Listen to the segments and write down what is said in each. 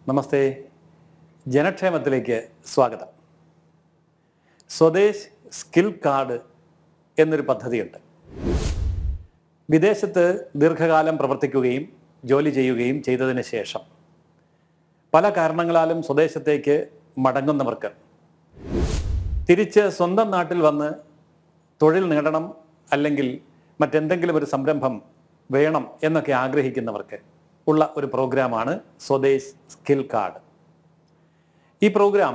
നമസ്തേ ജനക്ഷേമത്തിലേക്ക് സ്വാഗതം Swadesh skill card എന്നൊരു പദ്ധതിയുണ്ട് വിദേശത്ത് ദീർഘകാലം പ്രവർത്തിക്കുകയും ജോലി ചെയ്യുകയും ചെയ്തതിന് ശേഷം പല കാരണങ്ങളാലും സ്വദേശത്തേക്ക് മടങ്ങുന്നവർക്ക് തിരിച്ച് സ്വന്തം നാട്ടിൽ വന്ന് തൊഴിൽ നേടണം അല്ലെങ്കിൽ മറ്റെന്തെങ്കിലും ഒരു സംരംഭം വേണം എന്നൊക്കെ ആഗ്രഹിക്കുന്നവർക്ക് ഉള്ള ഒരു പ്രോഗ്രാമാണ് സ്വദേശ് സ്കിൽ കാർഡ് ഈ പ്രോഗ്രാം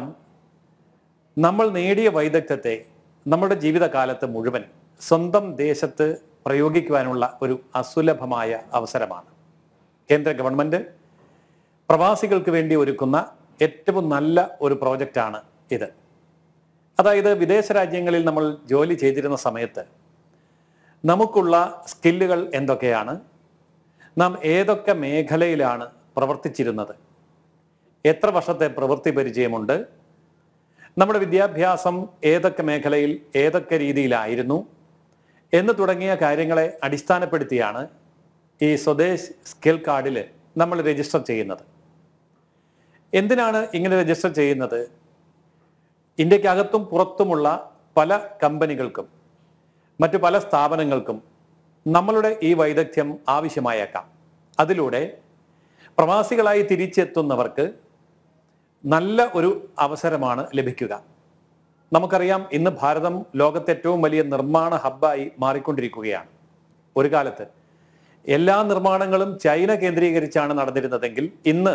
നമ്മൾ നേടിയ വൈദഗ്ധ്യത്തെ നമ്മുടെ ജീവിതകാലത്ത് മുഴുവൻ സ്വന്തം ദേശത്ത് പ്രയോഗിക്കുവാനുള്ള ഒരു അസുലഭമായ അവസരമാണ് കേന്ദ്ര ഗവൺമെൻറ് പ്രവാസികൾക്ക് വേണ്ടി ഒരുക്കുന്ന ഏറ്റവും നല്ല ഒരു പ്രോജക്റ്റാണ് ഇത് അതായത് വിദേശ രാജ്യങ്ങളിൽ നമ്മൾ ജോലി ചെയ്തിരുന്ന സമയത്ത് നമുക്കുള്ള സ്കില്ലുകൾ എന്തൊക്കെയാണ് നാം ഏതൊക്കെ മേഖലയിലാണ് പ്രവർത്തിച്ചിരുന്നത് എത്ര വർഷത്തെ പ്രവൃത്തി പരിചയമുണ്ട് നമ്മുടെ വിദ്യാഭ്യാസം ഏതൊക്കെ മേഖലയിൽ ഏതൊക്കെ രീതിയിലായിരുന്നു എന്ന് തുടങ്ങിയ കാര്യങ്ങളെ അടിസ്ഥാനപ്പെടുത്തിയാണ് ഈ സ്വദേശ് സ്കിൽ കാർഡിൽ നമ്മൾ രജിസ്റ്റർ ചെയ്യുന്നത് എന്തിനാണ് ഇങ്ങനെ രജിസ്റ്റർ ചെയ്യുന്നത് ഇന്ത്യക്കകത്തും പുറത്തുമുള്ള പല കമ്പനികൾക്കും മറ്റു പല സ്ഥാപനങ്ങൾക്കും നമ്മളുടെ ഈ വൈദഗ്ധ്യം ആവശ്യമായേക്കാം അതിലൂടെ പ്രവാസികളായി തിരിച്ചെത്തുന്നവർക്ക് നല്ല ഒരു അവസരമാണ് ലഭിക്കുക നമുക്കറിയാം ഇന്ന് ഭാരതം ലോകത്തെ ഏറ്റവും വലിയ നിർമ്മാണ ഹബ്ബായി മാറിക്കൊണ്ടിരിക്കുകയാണ് ഒരു കാലത്ത് എല്ലാ നിർമ്മാണങ്ങളും ചൈന കേന്ദ്രീകരിച്ചാണ് നടന്നിരുന്നതെങ്കിൽ ഇന്ന്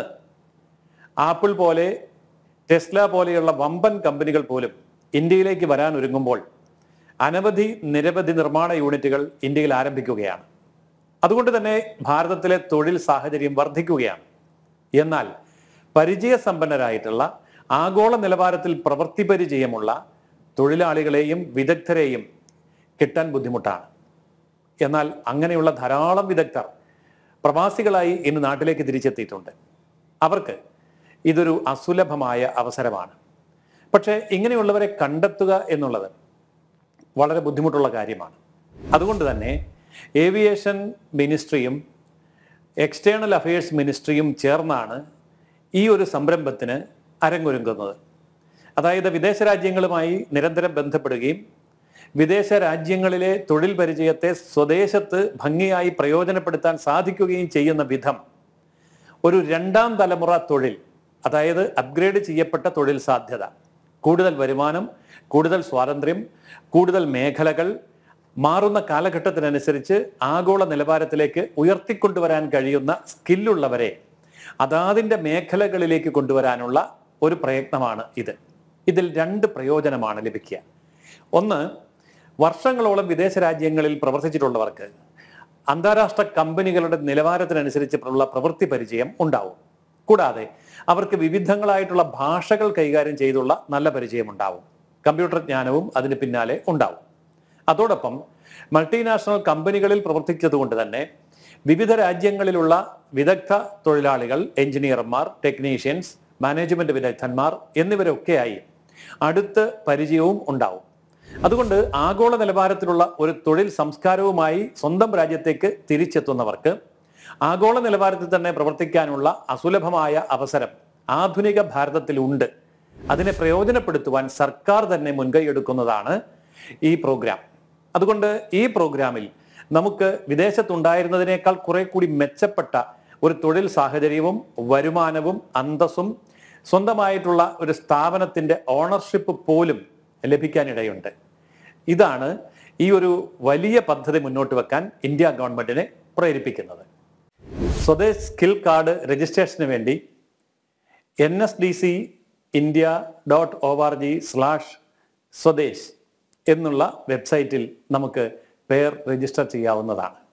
ആപ്പിൾ പോലെ ടെസ്ല പോലെയുള്ള വമ്പൻ കമ്പനികൾ പോലും ഇന്ത്യയിലേക്ക് വരാൻ ഒരുങ്ങുമ്പോൾ അനവധി നിരവധി നിർമ്മാണ യൂണിറ്റുകൾ ഇന്ത്യയിൽ ആരംഭിക്കുകയാണ് അതുകൊണ്ട് തന്നെ ഭാരതത്തിലെ തൊഴിൽ സാഹചര്യം വർദ്ധിക്കുകയാണ് എന്നാൽ പരിചയസമ്പന്നരായിട്ടുള്ള ആഗോള നിലവാരത്തിൽ പ്രവൃത്തി പരിചയമുള്ള തൊഴിലാളികളെയും വിദഗ്ധരെയും കിട്ടാൻ ബുദ്ധിമുട്ടാണ് എന്നാൽ അങ്ങനെയുള്ള ധാരാളം വിദഗ്ധർ പ്രവാസികളായി ഇന്ന് നാട്ടിലേക്ക് തിരിച്ചെത്തിയിട്ടുണ്ട് അവർക്ക് ഇതൊരു അസുലഭമായ അവസരമാണ് പക്ഷേ ഇങ്ങനെയുള്ളവരെ കണ്ടെത്തുക എന്നുള്ളത് വളരെ ബുദ്ധിമുട്ടുള്ള കാര്യമാണ് അതുകൊണ്ട് തന്നെ ഏവിയേഷൻ മിനിസ്ട്രിയും എക്സ്റ്റേണൽ അഫയേഴ്സ് മിനിസ്ട്രിയും ചേർന്നാണ് ഈ ഒരു സംരംഭത്തിന് അരങ്ങൊരുങ്ങുന്നത് അതായത് വിദേശ രാജ്യങ്ങളുമായി നിരന്തരം ബന്ധപ്പെടുകയും വിദേശ രാജ്യങ്ങളിലെ തൊഴിൽ പരിചയത്തെ സ്വദേശത്ത് ഭംഗിയായി പ്രയോജനപ്പെടുത്താൻ സാധിക്കുകയും ചെയ്യുന്ന വിധം ഒരു രണ്ടാം തലമുറ തൊഴിൽ അതായത് അപ്ഗ്രേഡ് ചെയ്യപ്പെട്ട തൊഴിൽ സാധ്യത കൂടുതൽ വരുമാനം കൂടുതൽ സ്വാതന്ത്ര്യം കൂടുതൽ മേഖലകൾ മാറുന്ന കാലഘട്ടത്തിനനുസരിച്ച് ആഗോള നിലവാരത്തിലേക്ക് ഉയർത്തിക്കൊണ്ടുവരാൻ കഴിയുന്ന സ്കില്ലുള്ളവരെ അതാതിൻ്റെ മേഖലകളിലേക്ക് കൊണ്ടുവരാനുള്ള ഒരു പ്രയത്നമാണ് ഇത് ഇതിൽ രണ്ട് പ്രയോജനമാണ് ലഭിക്കുക ഒന്ന് വർഷങ്ങളോളം വിദേശ രാജ്യങ്ങളിൽ പ്രവർത്തിച്ചിട്ടുള്ളവർക്ക് അന്താരാഷ്ട്ര കമ്പനികളുടെ നിലവാരത്തിനനുസരിച്ചുള്ള പ്രവൃത്തി പരിചയം ഉണ്ടാവും കൂടാതെ അവർക്ക് വിവിധങ്ങളായിട്ടുള്ള ഭാഷകൾ കൈകാര്യം ചെയ്തുള്ള നല്ല പരിചയം ഉണ്ടാവും കമ്പ്യൂട്ടർ ജ്ഞാനവും അതിന് പിന്നാലെ ഉണ്ടാവും അതോടൊപ്പം മൾട്ടിനാഷണൽ കമ്പനികളിൽ പ്രവർത്തിച്ചതുകൊണ്ട് തന്നെ വിവിധ രാജ്യങ്ങളിലുള്ള വിദഗ്ധ തൊഴിലാളികൾ എഞ്ചിനീയർമാർ ടെക്നീഷ്യൻസ് മാനേജ്മെന്റ് വിദഗ്ധന്മാർ എന്നിവരൊക്കെയായി അടുത്ത് പരിചയവും ഉണ്ടാവും അതുകൊണ്ട് ആഗോള നിലവാരത്തിലുള്ള ഒരു തൊഴിൽ സംസ്കാരവുമായി സ്വന്തം രാജ്യത്തേക്ക് തിരിച്ചെത്തുന്നവർക്ക് ആഗോള നിലവാരത്തിൽ തന്നെ പ്രവർത്തിക്കാനുള്ള അസുലഭമായ അവസരം ആധുനിക ഭാരതത്തിലുണ്ട് അതിനെ പ്രയോജനപ്പെടുത്തുവാൻ സർക്കാർ തന്നെ മുൻകൈയെടുക്കുന്നതാണ് ഈ പ്രോഗ്രാം അതുകൊണ്ട് ഈ പ്രോഗ്രാമിൽ നമുക്ക് വിദേശത്തുണ്ടായിരുന്നതിനേക്കാൾ കുറെ കൂടി മെച്ചപ്പെട്ട ഒരു തൊഴിൽ സാഹചര്യവും വരുമാനവും അന്തസ്സും സ്വന്തമായിട്ടുള്ള ഒരു സ്ഥാപനത്തിന്റെ ഓണർഷിപ്പ് പോലും ലഭിക്കാനിടയുണ്ട് ഇതാണ് ഈ ഒരു വലിയ പദ്ധതി മുന്നോട്ട് വെക്കാൻ ഇന്ത്യ ഗവൺമെന്റിനെ പ്രേരിപ്പിക്കുന്നത് സ്വദേശ് സ്കിൽ കാർഡ് രജിസ്ട്രേഷന് വേണ്ടി N S D C India dot O R G slash Swades എന്നുള്ള വെബ്സൈറ്റിൽ നമുക്ക് പേർ രജിസ്റ്റർ ചെയ്യാവുന്നതാണ്